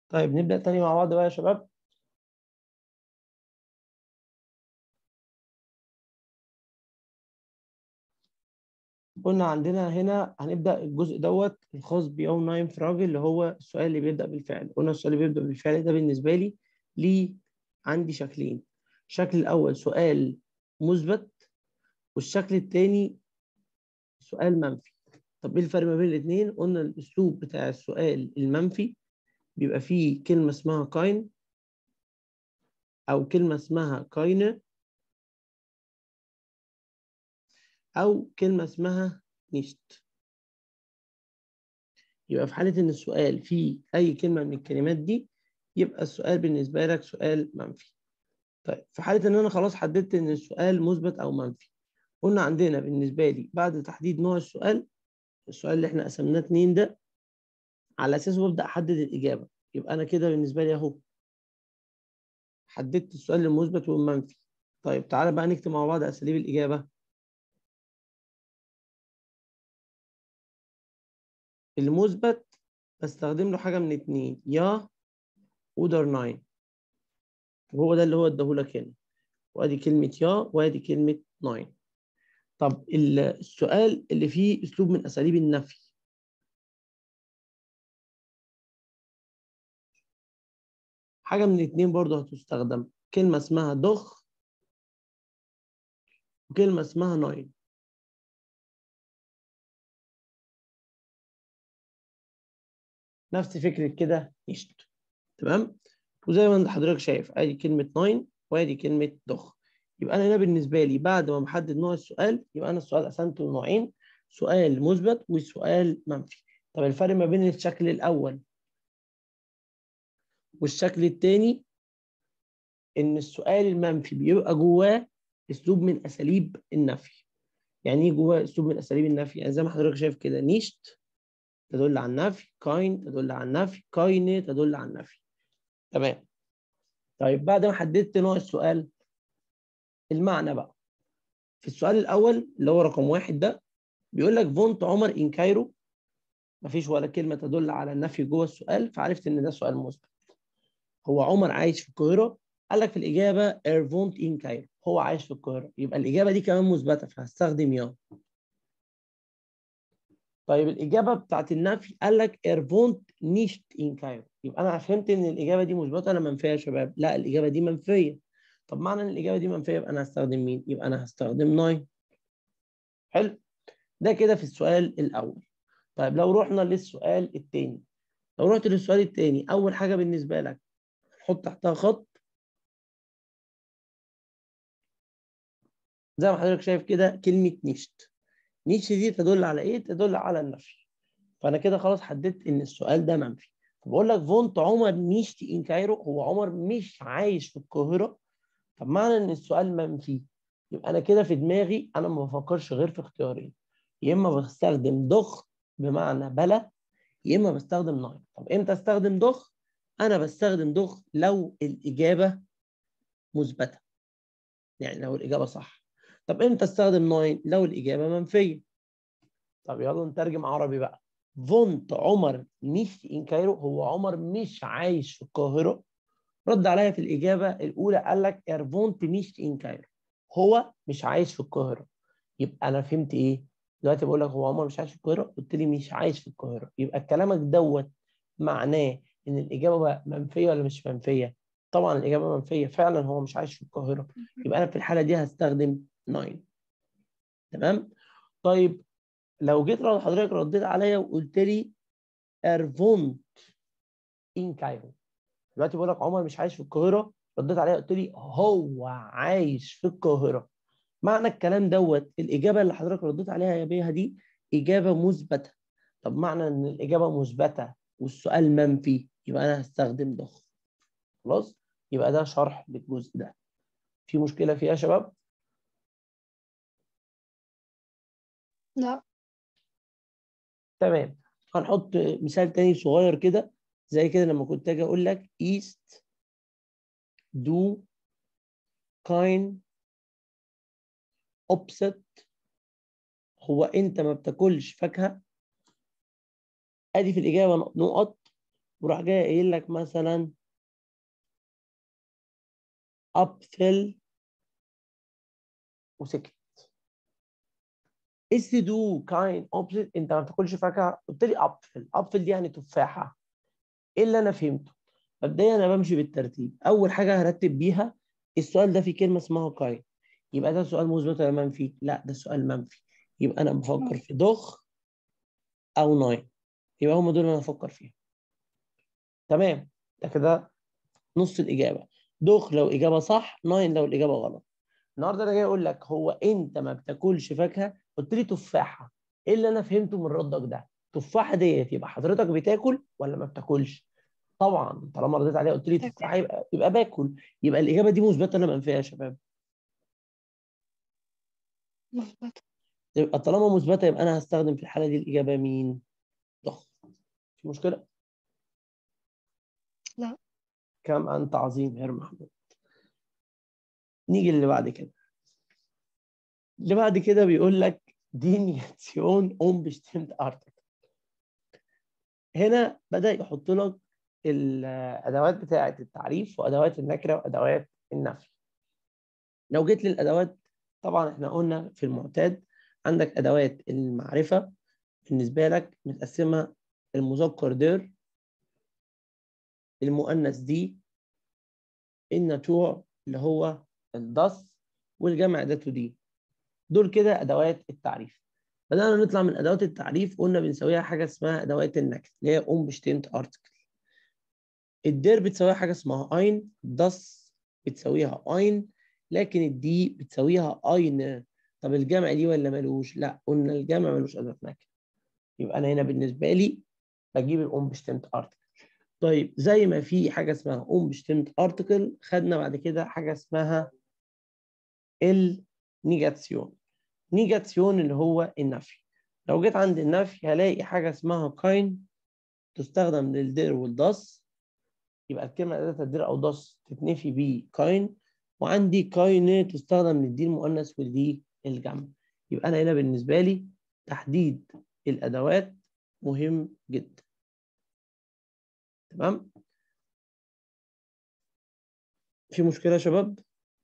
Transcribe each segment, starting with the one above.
طيب نبدأ تاني مع بعض بقى يا شباب قلنا عندنا هنا هنبدأ الجزء دوت الخاص بيوم نايم فراغ اللي هو السؤال اللي بيبدأ بالفعل قلنا السؤال اللي بيبدأ بالفعل ده بالنسبة لي ليه عندي شكلين الشكل الأول سؤال مثبت والشكل الثاني سؤال منفي طب ايه الفرق ما بين الاثنين قلنا الاسلوب بتاع السؤال المنفي بيبقى فيه كلمة اسمها كاين أو كلمة اسمها كاينة أو كلمة اسمها نيشت يبقى في حالة إن السؤال فيه أي كلمة من الكلمات دي يبقى السؤال بالنسبة لك سؤال منفي طيب في حالة إن أنا خلاص حددت إن السؤال مثبت أو منفي قلنا عندنا بالنسبة لي بعد تحديد نوع السؤال السؤال اللي إحنا قسمناه اتنين ده على أساسه ببدأ أحدد الإجابة يبقى أنا كده بالنسبة لي أهو حددت السؤال المثبت والمنفي طيب تعالى بقى نكتب مع بعض أساليب الإجابة المثبت بستخدم له حاجة من اتنين يا اودر ناين وهو ده اللي هو اداهولك هنا وادي كلمة يا وادي كلمة ناين طب السؤال اللي فيه اسلوب من اساليب النفي حاجة من الاتنين برضه هتستخدم كلمة اسمها ضخ وكلمة اسمها ناين نفس فكرة كده نشت تمام وزي ما انت حضرتك شايف ادي كلمة ناين وادي كلمة ضخ يبقى انا هنا بالنسبة لي بعد ما بحدد نوع السؤال يبقى انا السؤال قسمته لنوعين سؤال مثبت وسؤال منفي طب الفرق ما بين الشكل الاول والشكل الثاني ان السؤال المنفي بيبقى جواه اسلوب من اساليب النفي يعني ايه جواه اسلوب من اساليب النفي يعني زي ما حضرتك شايف كده نيشت تدل على النفي كاين تدل على النفي كاينه تدل على النفي تمام طيب بعد ما حددت نوع السؤال المعنى بقى في السؤال الاول اللي هو رقم واحد ده بيقول لك فونت عمر ان كايرو مفيش ولا كلمه تدل على النفي جوه السؤال فعرفت ان ده سؤال مثبت هو عمر عايش في القاهره قال لك في الاجابه ايرفونت ان كايرو هو عايش في القاهره يبقى الاجابه دي كمان مثبته فهستخدم يا طيب الإجابة بتاعت النفي قال لك ايرفونت نيشت إن كايرو يبقى أنا فهمت إن الإجابة دي مثبتة ولا منفية يا شباب؟ لا الإجابة دي منفية طب معنى إن الإجابة دي منفية يبقى أنا هستخدم مين؟ يبقى أنا هستخدم ناين حلو ده كده في السؤال الأول طيب لو رحنا للسؤال الثاني لو رحت للسؤال الثاني أول حاجة بالنسبة لك حط تحتها خط زي ما حضرتك شايف كده كلمة نيشت نيتشه دي تدل على ايه؟ تدل على النفي. فانا كده خلاص حددت ان السؤال ده منفي. فبقول لك فونت عمر نيشتي ان كايرو هو عمر مش عايش في القاهره. طب معنى ان السؤال منفي يبقى انا كده في دماغي انا ما بفكرش غير في اختيارين. يا اما بستخدم ضخ بمعنى بلا يا اما بستخدم ناين. طب امتى استخدم ضخ؟ انا بستخدم ضخ لو الاجابه مثبته. يعني لو الاجابه صح. طب امتى استخدم ناين لو الاجابه منفيه طب يلا نترجم عربي بقى فونت عمر مش ان كايرو هو عمر مش عايش في القاهره رد عليا في الاجابه الاولى قال لك ايرفونت مش ان كايرو هو مش عايش في القاهره يبقى انا فهمت ايه دلوقتي بقول لك هو عمر مش عايش في القاهره قلت لي مش عايش في القاهره يبقى كلامك دوت معناه ان الاجابه منفيه ولا مش منفيه طبعا الاجابه منفيه فعلا هو مش عايش في القاهره يبقى انا في الحاله دي هستخدم 9 تمام طيب لو جيت حضرتك رديت عليا وقلت لي ايرفونت ان كايرو دلوقتي بقول لك عمر مش عايش في القاهره رديت عليا قلت لي هو عايش في القاهره معنى الكلام دوت الاجابه اللي حضرتك رديت عليها يا بيها دي اجابه مثبته طب معنى ان الاجابه مثبته والسؤال منفي يبقى انا هستخدم ضخ خلاص يبقى ده شرح للجزء ده في مشكله فيها يا شباب لا تمام هنحط مثال تاني صغير كده زي كده لما كنت اجي اقول لك east do kind opposite هو انت ما بتاكلش فاكهه ادي في الاجابه نقط وراح جاي قايل لك مثلا ابفل وسكت is to do kind opposite انت ما بتاكلش فاكهه قلت لي ابفل ابفل دي يعني تفاحه ايه اللي انا فهمته مبدئيا انا بمشي بالترتيب اول حاجه هرتب بيها السؤال ده فيه كلمه اسمها kind يبقى ده سؤال مثبت ولا منفي لا ده سؤال منفي يبقى انا بفكر في ضخ او ناين يبقى هم دول اللي انا بفكر فيهم تمام ده كده نص الاجابه ضخ لو اجابه صح ناين لو الاجابه غلط النهارده انا جاي اقول لك هو انت ما بتاكلش فاكهه قلت لي تفاحه ايه اللي انا فهمته من ردك ده تفاحه ديت يبقى حضرتك بتاكل ولا ما بتاكلش طبعا طالما رديت عليها قلت لي تفاحه يبقى يبقى باكل يبقى الاجابه دي مثبته ولا منفيه يا شباب مثبت يبقى طالما مثبته يبقى انا هستخدم في الحاله دي الاجابه مين ضخ في مشكله لا. كم انت عظيم يا محمود نيجي اللي بعد كده اللي بعد كده بيقول لك دينياتيون اون بيشتمت ارتكل هنا بدا يحط لك الادوات بتاعه التعريف وادوات النكره وادوات النفي لو جيت للادوات طبعا احنا قلنا في المعتاد عندك ادوات المعرفه بالنسبه لك متقسمه المذكر دير المؤنث دي الناتور اللي هو الدس والجمع ده تو دي دول كده ادوات التعريف بدانا نطلع من ادوات التعريف قلنا بنسويها حاجه اسمها ادوات النكت اللي هي اون بشتنت ارتكل الدير بتساويها حاجه اسمها اين دس بتساويها اين لكن الدي بتساويها اين طب الجمع دي ولا ملوش لا قلنا الجمع ملوش ادوات نكت يبقى انا هنا بالنسبه لي بجيب الاون بشتنت ارتكل طيب زي ما في حاجه اسمها اون بشتنت ارتكل خدنا بعد كده حاجه اسمها النيجاتيون نيجاتيون اللي هو النفي لو جيت عند النفي هلاقي حاجه اسمها كاين تستخدم للدير والدس يبقى الكلمه اداه الدير او دس تتنفي بيه كاين وعندي كاين تستخدم للدي المؤنث والدي الجمع يبقى انا هنا بالنسبه لي تحديد الادوات مهم جدا تمام في مشكله يا شباب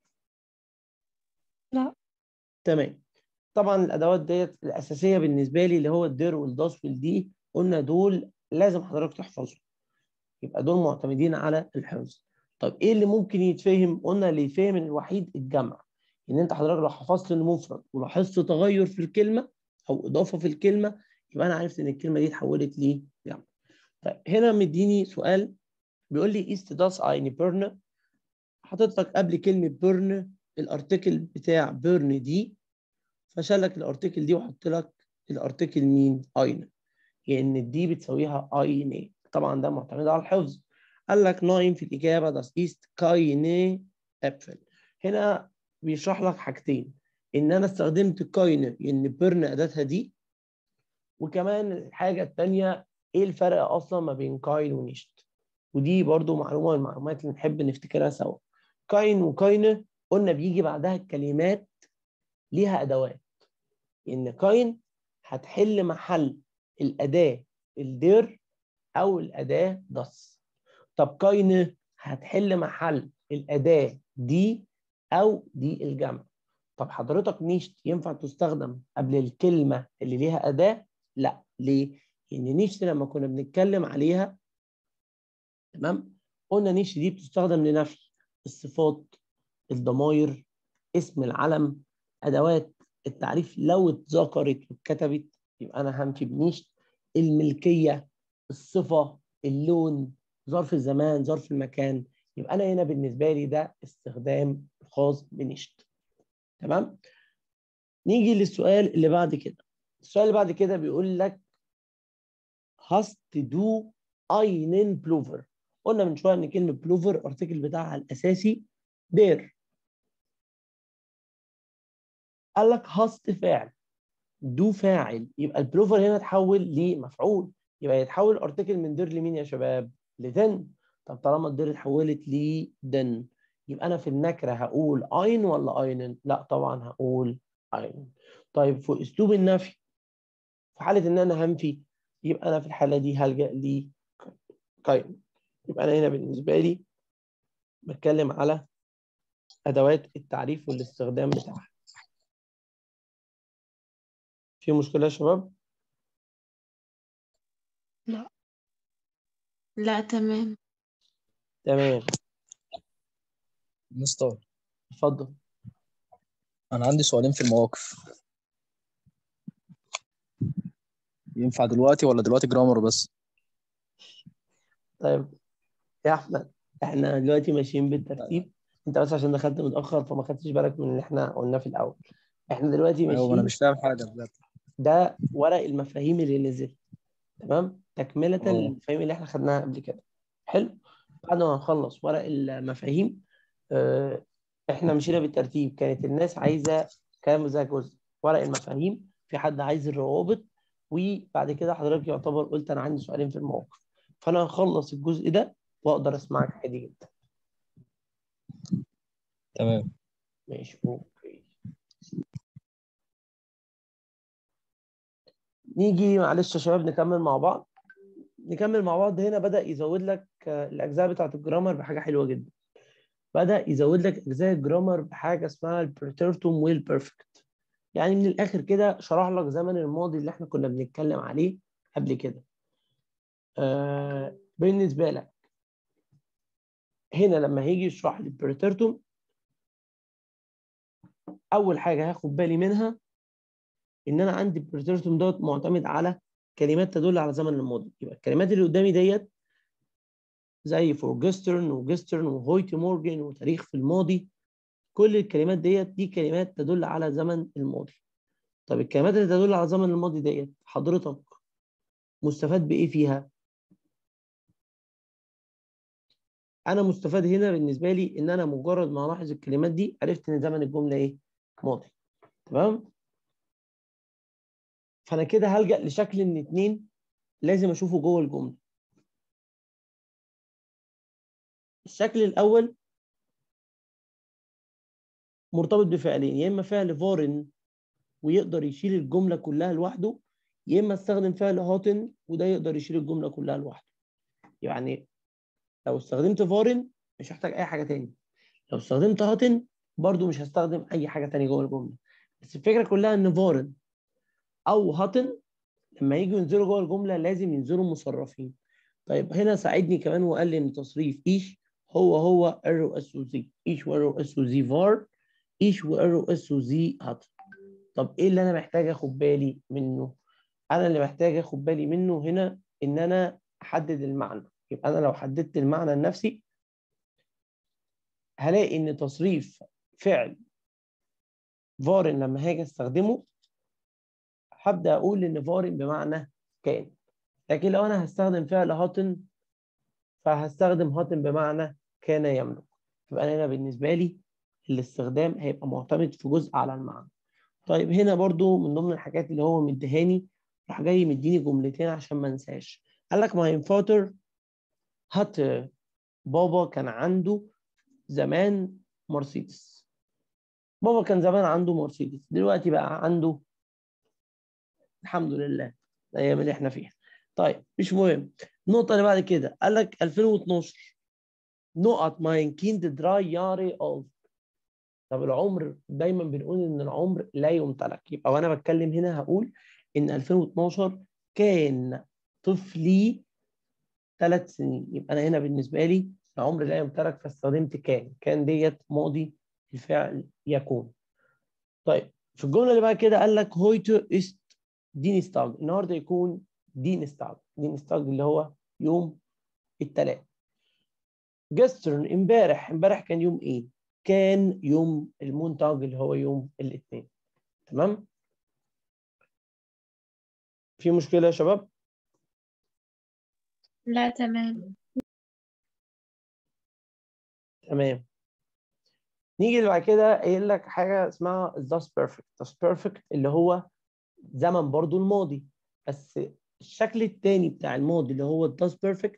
لا. تمام طبعا الادوات ديت الاساسيه بالنسبه لي اللي هو الدير والداس والدي قلنا دول لازم حضرتك تحفظهم يبقى دول معتمدين على الحفظ طب ايه اللي ممكن يتفهم قلنا اللي يتفهم الوحيد الجمع ان انت حضرتك لو حفظت المفرد ولاحظت تغير في الكلمه او اضافه في الكلمه يبقى انا عرفت ان الكلمه دي اتحولت لجمع طيب هنا مديني سؤال بيقول لي ايست داس ايني بيرن حاطط لك قبل كلمه بيرن الارتكل بتاع بيرن دي فشال لك الارتكل دي وحط لك الارتكل مين اين لان الدي بتساويها اين طبعا ده معتمد على الحفظ قال لك ناين في الاجابه ده ايست كايني ابفل هنا بيشرح لك حاجتين ان انا استخدمت كاين ان بيرن اداتها دي وكمان الحاجه الثانيه ايه الفرق اصلا ما بين كاين ونيشت ودي برضو معلومه من المعلومات اللي نحب نفتكرها سوا كاين وكاينه قلنا بيجي بعدها الكلمات ليها ادوات ان كاين هتحل محل الاداه الدير او الاداه دس طب كاين هتحل محل الاداه دي او دي الجمع طب حضرتك نيشت ينفع تستخدم قبل الكلمه اللي ليها اداه لا ليه لان نيشت لما كنا بنتكلم عليها تمام قلنا نيشت دي بتستخدم لنفي الصفات الضمائر اسم العلم ادوات التعريف لو اتذكرت واتكتبت يبقى انا همشي بنيشت الملكيه الصفه اللون ظرف الزمان ظرف المكان يبقى انا هنا بالنسبه لي ده استخدام خاص بنيشت تمام نيجي للسؤال اللي بعد كده السؤال اللي بعد كده بيقول لك hast du einen Plover قلنا من شويه ان كلمه بلوفر الارتكل بتاعها الاساسي دير قال لك هاست فاعل دو فاعل يبقى البلوفر هنا اتحول لمفعول يبقى يتحول ارتكل من دير لمين يا شباب لدن طب طالما الدير اتحولت لدن يبقى انا في النكره هقول اين ولا اينن لا طبعا هقول اينن طيب في اسلوب النفي في حاله ان انا هنفي يبقى انا في الحاله دي هلجا لي قائمة يبقى أنا هنا بالنسبة لي بتكلم على أدوات التعريف والاستخدام بتاعها في مشكلة يا شباب؟ لا تمام تمام مستر اتفضل انا عندي سؤالين في المواقف ينفع دلوقتي ولا دلوقتي جرامر بس طيب يا أحمد إحنا دلوقتي ماشيين بالترتيب أنت بس عشان دخلت متأخر فما خدتش بالك من اللي إحنا قلناه في الأول إحنا دلوقتي ايوه انا ماشيين مش فاهم حاجه بجد ده ورق المفاهيم اللي نزل تمام تكملة اه. للمفاهيم اللي احنا خدناها قبل كده حلو بعد ما نخلص ورق المفاهيم اه، احنا مشينا بالترتيب كانت الناس عايزة كام ذا جزء ورق المفاهيم في حد عايز الروابط وبعد كده حضرتك يعتبر قلت انا عندي سؤالين في المواقف فانا هخلص الجزء ده واقدر اسمعك عادي جدا تمام ماشي اوكي نيجي معلش يا شباب نكمل مع بعض نكمل مع بعض هنا بدأ يزود لك آه، الأجزاء بتاعة الجرامر بحاجة حلوة جدا بدأ يزود لك أجزاء الجرامر بحاجة اسمها البريتيرتوم والبرفكت يعني من الآخر كده شرح لك زمن الماضي اللي احنا كنا بنتكلم عليه قبل كده آه بالنسبة لك هنا لما هيجي يشرح لي البريتيرتوم أول حاجة هاخد بالي منها إن أنا عندي البريتيرتوم دوت معتمد على كلمات تدل على زمن الماضي يبقى الكلمات اللي قدامي ديت زي فورجسترن وجسترن وهويتي مورجن وتاريخ في الماضي كل الكلمات ديت دي كلمات تدل على زمن الماضي طب الكلمات اللي تدل على زمن الماضي ديت حضرتك مستفاد بإيه فيها؟ أنا مستفاد هنا بالنسبة لي إن أنا مجرد ما ألاحظ الكلمات دي عرفت إن زمن الجملة إيه؟ ماضي تمام؟ فأنا كده هلجأ لشكل من اتنين لازم أشوفه جوه الجملة الشكل الأول مرتبط بفعلين يا إما فعل فارن ويقدر يشيل الجملة كلها لوحده يا إما استخدم فعل هاتن وده يقدر يشيل الجملة كلها لوحده يعني لو استخدمت فارن مش هحتاج أي حاجة تاني لو استخدمت هاتن برضو مش هستخدم أي حاجة تاني جوه الجملة بس الفكرة كلها إن فارن أو هاتن لما يجوا ينزلوا جوه الجملة لازم ينزلوا مصرفين طيب هنا ساعدني كمان وقال لي إن تصريف إيش هو هو ارو اس وزي ايش وارو اس وزي فار ايش وارو اس وزي هاتن طب ايه اللي انا محتاج اخد بالي منه انا اللي محتاج اخد بالي منه هنا ان انا احدد المعنى يبقى انا لو حددت المعنى النفسي هلاقي ان تصريف فعل فارن لما هاجي استخدمه هبدا اقول ان فارن بمعنى كان لكن لو انا هستخدم فعل هاتن فهستخدم هاتن بمعنى كان يملك يبقى انا هنا بالنسبه لي الاستخدام هيبقى معتمد في جزء على المعنى طيب هنا برضو من ضمن الحاجات اللي هو مديهاني راح جاي مديني جملتين عشان ما انساش قال لك ماين فاتر هات بابا كان عنده زمان مرسيدس بابا كان زمان عنده مرسيدس دلوقتي بقى عنده الحمد لله الايام اللي احنا فيها طيب مش مهم النقطة اللي بعد كده قال لك 2012 نقط ماين كيند دراي ياري أولد طب العمر دايما بنقول ان العمر لا يمتلك يبقى وانا بتكلم هنا هقول ان 2012 كان طفلي ثلاث سنين يبقى انا هنا بالنسبه لي العمر لا يمتلك فاستخدمت كان كان ديت ماضي الفعل يكون طيب في الجمله اللي بعد كده قال لك هويتو است دينستاج النهارده يكون دينستاج دينستاج اللي هو يوم الثلاث جسترن امبارح امبارح كان يوم ايه كان يوم المونتاج اللي هو يوم الاثنين تمام في مشكله يا شباب لا تمام تمام نيجي اللي بعد كده قايل لك حاجه اسمها thus perfect thus perfect اللي هو زمن برضو الماضي بس الشكل التاني بتاع الماضي اللي هو thus perfect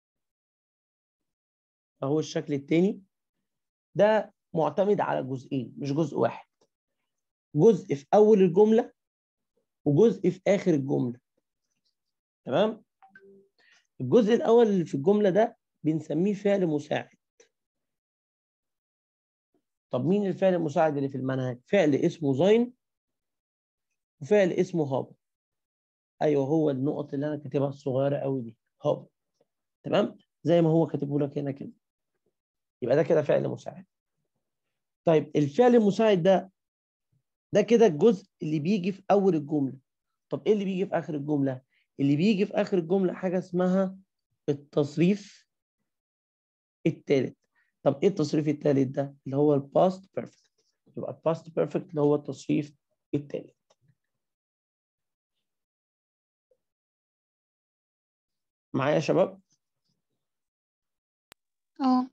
اهو الشكل التاني ده معتمد على جزئين مش جزء واحد جزء في اول الجمله وجزء في اخر الجمله تمام الجزء الاول اللي في الجمله ده بنسميه فعل مساعد طب مين الفعل المساعد اللي في المنهج فعل اسمه زين وفعل اسمه هاب ايوه هو النقط اللي انا كاتبها الصغيره قوي دي هاب تمام زي ما هو كاتبه لك هنا كده يبقى ده كده فعل مساعد طيب الفعل المساعد ده ده كده الجزء اللي بيجي في اول الجمله طب ايه اللي بيجي في اخر الجمله اللي بيجي في اخر الجمله حاجه اسمها التصريف الثالث طب ايه التصريف الثالث ده اللي هو الباست بيرفكت يبقى الباست بيرفكت اللي هو التصريف الثالث معايا يا شباب اه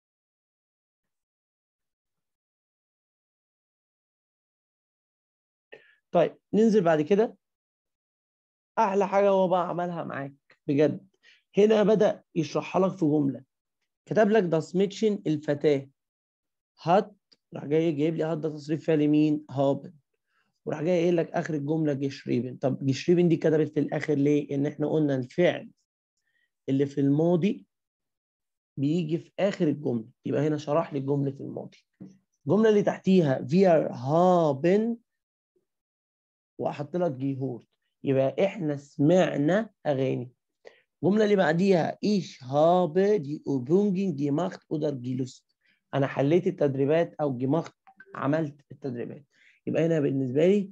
طيب ننزل بعد كده احلى حاجه هو بقى عملها معاك بجد هنا بدا يشرحها لك في جمله كتب لك ده سميتشن الفتاه هات راح جاي جايب لي هات ده تصريف فعل مين هابن وراح جاي قايل لك اخر الجمله جشريبن طب جشريبن دي كتبت في الاخر ليه ان احنا قلنا الفعل اللي في الماضي بيجي في اخر الجمله يبقى هنا شرح لي جمله الماضي الجمله اللي تحتيها wir haben واحط لك جيهورت يبقى احنا سمعنا اغاني الجمله اللي بعديها ich habe die Übungen gemacht oder gelöst انا حليت التدريبات او gemacht عملت التدريبات يبقى هنا بالنسبه لي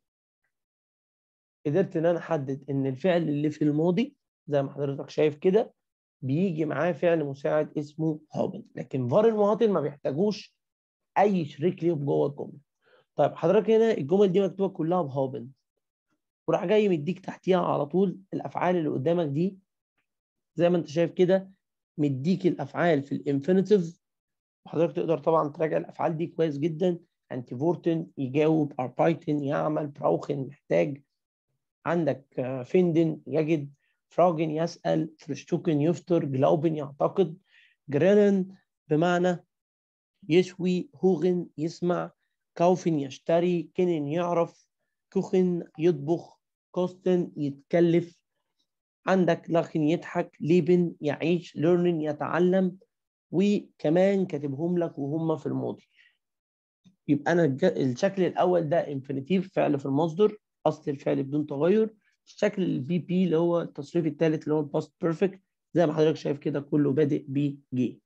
قدرت ان انا احدد ان الفعل اللي في الماضي زي ما حضرتك شايف كده بيجي معاه فعل مساعد اسمه هابن لكن فار المواطن ما بيحتاجوش اي شريك ليه جوه الجمله طيب حضرتك هنا الجمل دي مكتوبه كلها بهابن وراح جاي مديك تحتيها على طول الافعال اللي قدامك دي زي ما انت شايف كده مديك الافعال في الانفينيتيف وحضرتك تقدر طبعا تراجع الافعال دي كويس جدا انتي فورتن يجاوب اربايتن يعمل براوخن محتاج عندك فيندن يجد فراجن يسأل فرشتوكن يفتر جلاوبن يعتقد جريلن بمعنى يشوي هوغن يسمع كاوفن يشتري كنن يعرف كوخن يطبخ كوستن يتكلف عندك لخن يضحك ليبن يعيش ليرنين يتعلم وكمان كاتبهم لك وهم في الماضي يبقى انا الشكل الاول ده انفينيتيف فعل في المصدر اصل الفعل بدون تغير الشكل البي بي اللي هو التصريف الثالث اللي هو الباست بيرفكت زي ما حضرتك شايف كده كله بادئ ب جي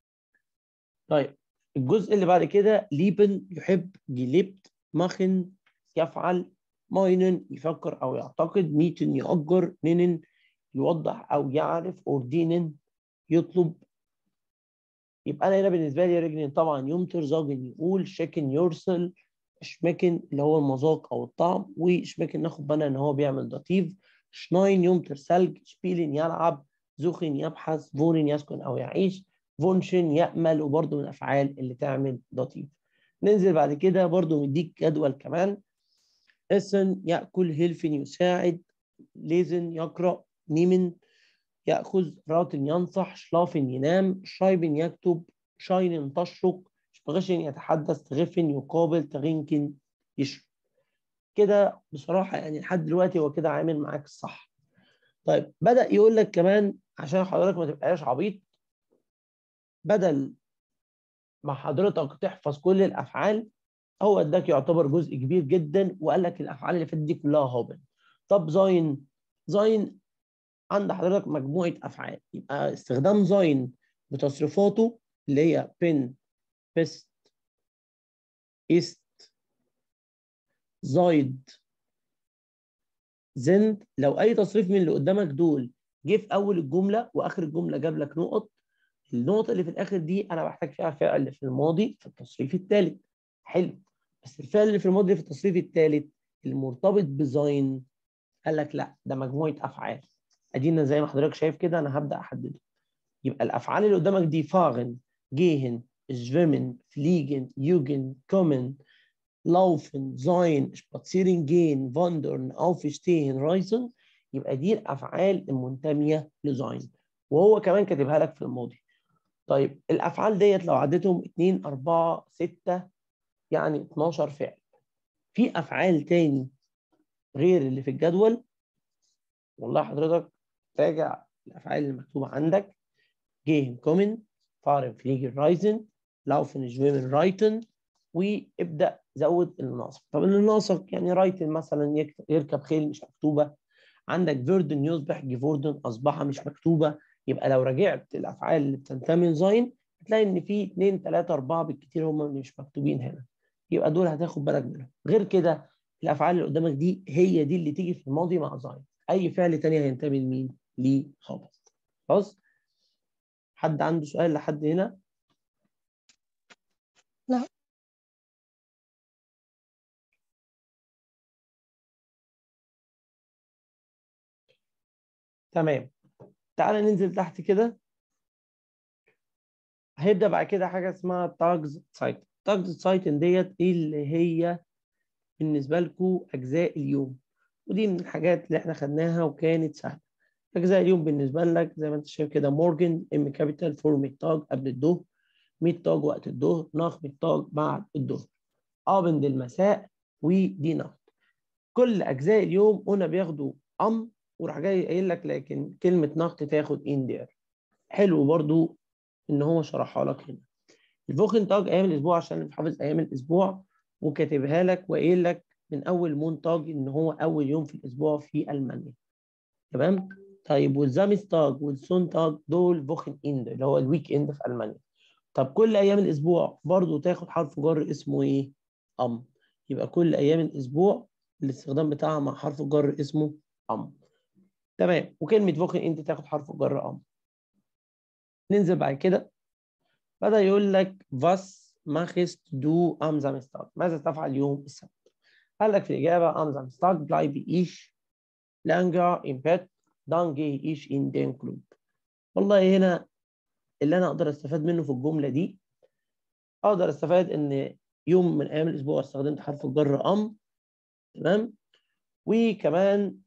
طيب الجزء اللي بعد كده ليبن يحب جليبت ماخن يفعل ماينن يفكر او يعتقد ميتن يأجر نينن يوضح او يعرف اوردينن يطلب يبقى انا هنا بالنسبه لي رجلين طبعا يمطر زاجن يقول شكن يرسل شمكن اللي هو المذاق او الطعم وشمكن ناخد بالنا ان هو بيعمل داتيف شناين يمطر ثلج شبيلن يلعب زوخن يبحث فونن يسكن او يعيش فونشن يأمل وبرده من الافعال اللي تعمل داتيف ننزل بعد كده برده مديك جدول كمان اسن يأكل هيلفن يساعد ليزن يقرأ نيمن يأخذ راتن ينصح شلافن ينام شايبن يكتب شاين تشرق شبغشن يتحدث تغفن يقابل تغينكن يشرب كده بصراحة يعني لحد دلوقتي هو كده عامل معاك الصح طيب بدأ يقول لك كمان عشان حضرتك ما تبقاش عبيط بدل ما حضرتك تحفظ كل الأفعال هو اداك يعتبر جزء كبير جدا وقال لك الأفعال اللي فاتت دي كلها هابن طب زاين زاين عند حضرتك مجموعة أفعال يبقى استخدام زاين بتصريفاته اللي هي بن بيست ist زايد زند لو أي تصريف من اللي قدامك دول جه في أول الجملة وآخر الجملة جاب لك نقط النقطة اللي في الآخر دي أنا بحتاج فيها فعل في الماضي في التصريف الثالث حلو بس الفعل اللي في الماضي في التصريف الثالث المرتبط بزاين قال لك لا ده مجموعة أفعال ادينا زي ما حضرتك شايف كده انا هبدا احدده يبقى الافعال اللي قدامك دي فاغن جيهن schwimmen fliegen jugen kommen laufen sein spazieren gehen wandern aufstehen reisen يبقى دي الافعال المنتميه لزاين وهو كمان كاتبها لك في الماضي طيب الافعال ديت لو عديتهم 2 4 6 يعني 12 فعل في افعال تاني غير اللي في الجدول والله حضرتك راجع الافعال اللي مكتوبه عندك gehen kommen fahren fliegen reisen laufen schwimmen reiten وابدا زود الناصب طب اللي ناقصك يعني رايتن مثلا يك- يركب خيل مش مكتوبه عندك فيردن يصبح جيفوردن اصبح مش مكتوبه يبقى لو راجعت الافعال اللي بتنتمي لزاين هتلاقي ان في اثنين ثلاثه اربعه بالكتير هم اللي مش مكتوبين هنا يبقى دول هتاخد بالك منهم غير كده الافعال اللي قدامك دي هي دي اللي تيجي في الماضي مع زاين اي فعل تاني هينتمي لمين؟ لخبط خلاص حد عنده سؤال لحد هنا؟ لا. تمام تعالى ننزل تحت كده هيبدا بعد كده حاجه اسمها تاجز سايت تاجز سايت ديت ايه اللي هي بالنسبه لكم اجزاء اليوم ودي من الحاجات اللي احنا خدناها وكانت سهله اجزاء اليوم بالنسبه لك زي ما انت شايف كده مورجن ام كابيتال فور ميتاج قبل الظهر ميتاج وقت الظهر ناخ ميتاج بعد الظهر ابند المساء ودي ناخت كل اجزاء اليوم قلنا بياخدوا ام وراح جاي قايل لك لكن كلمه ناخت تاخد ان دير حلو برضو ان هو شرحها لك هنا الفوخن تاج ايام الاسبوع عشان اللي حافظ ايام الاسبوع وكاتبها لك وقايل لك من اول مونتاج ان هو اول يوم في الاسبوع في المانيا تمام طيب والزامستاج والسونتاج دول فوخن اند اللي هو الويك اند في المانيا طب كل ايام الاسبوع برضو تاخد حرف جر اسمه ايه ام يبقى كل ايام الاسبوع الاستخدام بتاعها مع حرف جر اسمه ام تمام وكلمه فوخن اند تاخد حرف جر ام ننزل بعد كده بدأ يقول لك was machst du am Samstag ماذا تفعل يوم السبت قال لك في الإجابة am Samstag bleibe ich länger im Bett dann gehe ich in den Club والله هنا اللي أنا أقدر أستفاد منه في الجملة دي أقدر أستفاد إن يوم من أيام الأسبوع استخدمت حرف الجر أم تمام وكمان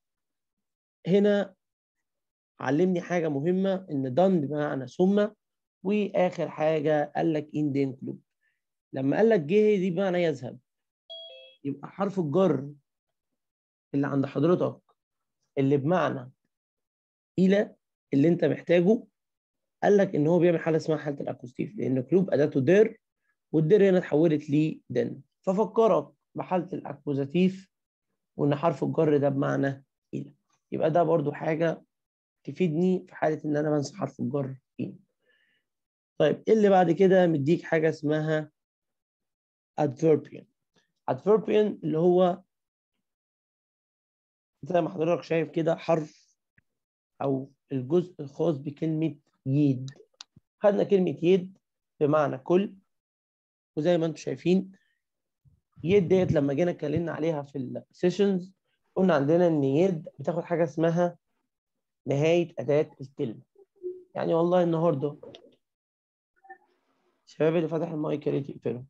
هنا علمني حاجة مهمة إن done بمعنى ثم واخر حاجه قال لك ان دين كلوب لما قال لك جه دي بمعنى يذهب يبقى حرف الجر اللي عند حضرتك اللي بمعنى الى اللي انت محتاجه قال لك ان هو بيعمل حاله اسمها حاله الاكوستيف لان كلوب اداته دير والدير هنا اتحولت لدن ففكرك بحاله الاكوزاتيف وان حرف الجر ده بمعنى الى يبقى ده برضو حاجه تفيدني في حاله ان انا بنسى حرف الجر الى طيب ايه اللي بعد كده مديك حاجه اسمها adverbial adverbial اللي هو زي ما حضرتك شايف كده حرف او الجزء الخاص بكلمه يد خدنا كلمه يد بمعنى كل وزي ما انتم شايفين يد ديت لما جينا اتكلمنا عليها في السيشنز قلنا عندنا ان يد بتاخد حاجه اسمها نهايه اداه الكلمه يعني والله النهارده الشباب اللي فاتح المايك يا ريت يقفله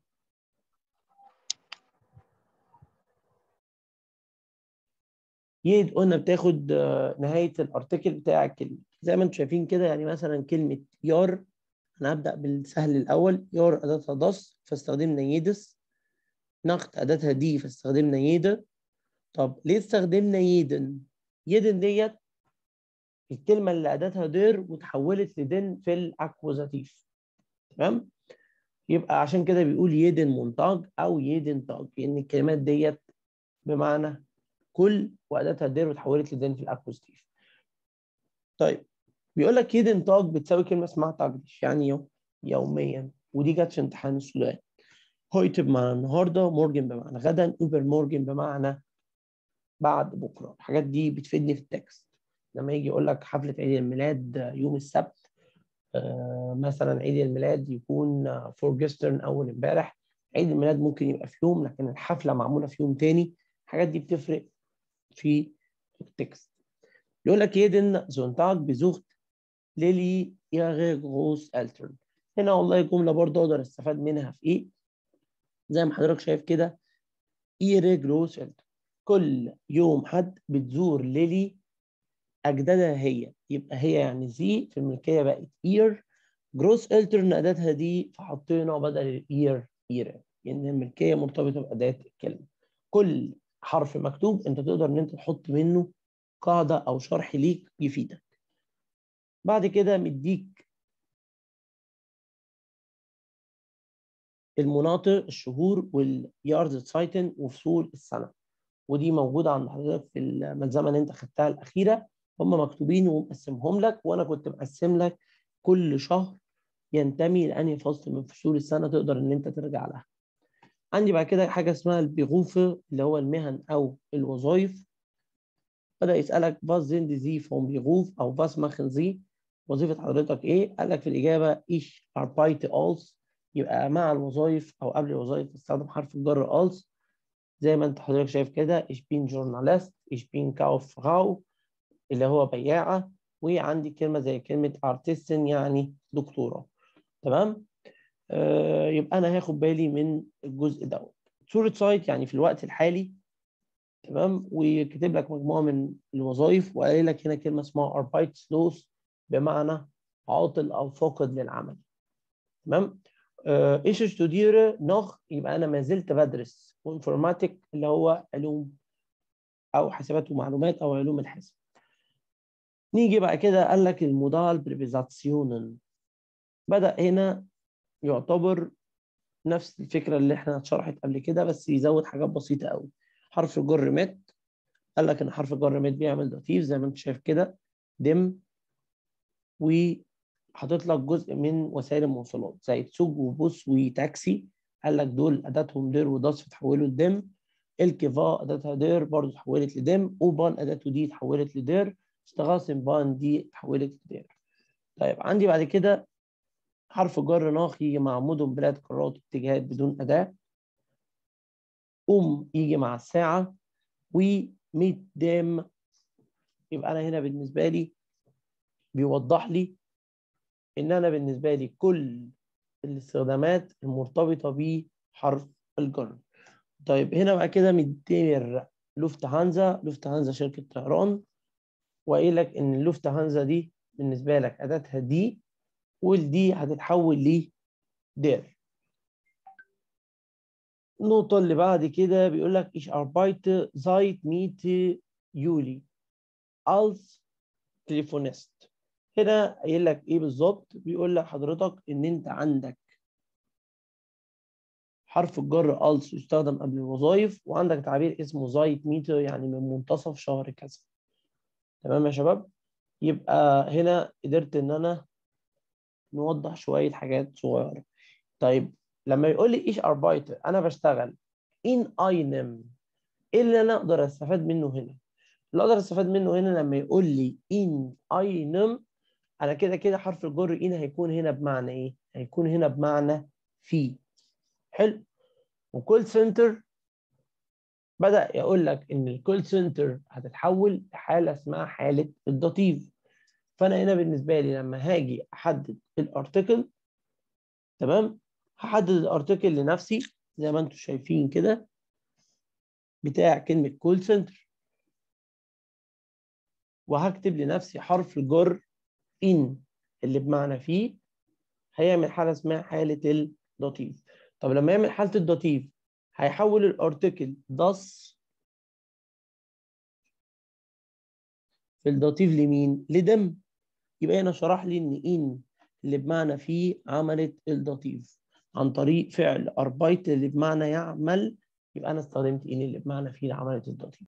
يد قلنا بتاخد نهايه الارتكل بتاع الكلمه زي ما انتم شايفين كده يعني مثلا كلمه يار انا هبدا بالسهل الاول يار اداتها دس فاستخدمنا يدس نخت اداتها دي فاستخدمنا يد طب ليه استخدمنا يدن يدن ديت الكلمه اللي اداتها دير وتحولت لدن في الاكوزاتيف تمام يبقى عشان كده بيقول يدن منتج او يدن تاج لان الكلمات ديت بمعنى كل واداتها دير وتحولت لدين في الاكوستيف طيب بيقول لك يدن تاج بتساوي كلمه اسمها تاجدش يعني يوم يوميا ودي جت في امتحان السودان هويت بمعنى النهارده مورجن بمعنى غدا اوبر مورجن بمعنى بعد بكره الحاجات دي بتفيدني في التكست لما يجي يقول لك حفله عيد الميلاد يوم السبت آه مثلا عيد الميلاد يكون فور جيسترن اول امبارح عيد الميلاد ممكن يبقى في يوم لكن الحفله معموله في يوم تاني الحاجات دي بتفرق في التكست يقول لك jeden Sonntag besucht Lilly ihre Großeltern هنا والله جملة برضه أقدر أستفاد منها في إيه؟ زي ما حضرتك شايف كده ihre Großeltern كل يوم حد بتزور ليلي أجدادها هي يبقى هي يعني زي في الملكية بقت إير جروس إلترن أداتها دي فحطينا بدل الإير إير لأن الملكية مرتبطة بأداة الكلمة كل حرف مكتوب أنت تقدر إن أنت تحط منه قاعدة أو شرح ليك يفيدك بعد كده مديك المناطق الشهور واليارد سايتن وفصول السنه ودي موجوده عند حضرتك في الملزمه اللي انت خدتها الاخيره هم مكتوبين ومقسمهم لك وانا كنت مقسم لك كل شهر ينتمي لانهي فصل من فصول السنه تقدر ان انت ترجع لها. عندي بعد كده حاجه اسمها البيغوفه اللي هو المهن او الوظائف. بدا يسالك was sind Sie vom Beruf او was machen Sie؟ وظيفه حضرتك ايه؟ قال لك في الاجابه ich arbeite als يبقى مع الوظائف او قبل الوظائف تستخدم حرف الجر als زي ما انت حضرتك شايف كده ich bin Journalist ich bin Kauffrau اللي هو بياعه وعندي كلمه زي كلمه artisan يعني دكتوره تمام آه يبقى انا هاخد بالي من الجزء دوت صوره سايت يعني في الوقت الحالي تمام وكاتب لك مجموعه من الوظائف وقال لك هنا كلمه اسمها arbeitslos بمعنى عاطل او فاقد للعمل تمام آه ايش ستوديره نوخ يبقى انا ما زلت بدرس وانفورماتيك اللي هو علوم او حسابات ومعلومات او علوم الحاسب نيجي بقى كده قال لك المودال بريفيزاتسيونن بدأ هنا يعتبر نفس الفكرة اللي احنا اتشرحت قبل كده بس يزود حاجات بسيطة قوي حرف الجر مت قال لك ان حرف الجر مت بيعمل داتيف زي ما انت شايف كده دم وحاطط لك جزء من وسائل المواصلات زي تسوق وبوس وتاكسي قال لك دول اداتهم دير وداس فتحولوا لدم الكيفا اداتها دير برضه اتحولت لدم اوبان اداته دي اتحولت لدير استغاثم بان دي اتحولت لدير طيب عندي بعد كده حرف جر ناخ يجي مع مدن بلاد قارات اتجاهات بدون أداة أم يجي مع الساعة وميت دام يبقى أنا هنا بالنسبة لي بيوضح لي إن أنا بالنسبة لي كل الاستخدامات المرتبطة بحرف الجر طيب هنا بقى كده مدير لوفت هانزا لوفت هانزا شركة طيران وقايل لك إن اللوفت هانزا دي بالنسبة لك أداتها دي والدي هتتحول ل دير النقطة اللي بعد كده بيقول لك ich arbeite seit Mitte Juli als Telefonist هنا قايل لك ايه بالظبط بيقول لك حضرتك ان انت عندك حرف الجر als يستخدم قبل الوظائف وعندك تعبير اسمه زايت ميتر يعني من منتصف شهر كذا تمام يا شباب يبقى هنا قدرت ان انا نوضح شويه حاجات صغيره طيب لما يقول لي ايش اربايت انا بشتغل ان اينم ايه اللي انا اقدر استفاد منه هنا اللي اقدر استفاد منه هنا لما يقول لي ان اينم انا كده كده حرف الجر ان هيكون هنا بمعنى ايه هيكون هنا بمعنى في حلو وكول سنتر بدا يقول لك ان الكول سنتر هتتحول لحاله اسمها حاله الداتيف فانا هنا بالنسبه لي لما هاجي احدد الارتكل تمام هحدد الارتكل لنفسي زي ما انتم شايفين كده بتاع كلمه كول سنتر وهكتب لنفسي حرف الجر ان اللي بمعنى فيه هيعمل حاله اسمها حاله الداتيف طب لما يعمل حاله الداتيف هيحول الارتكل داس في الداتيف لمين؟ لدم يبقى هنا شرح لي ان ان اللي بمعنى فيه عملت الداتيف عن طريق فعل اربايت اللي بمعنى يعمل يبقى انا استخدمت ان اللي بمعنى فيه عملت الداتيف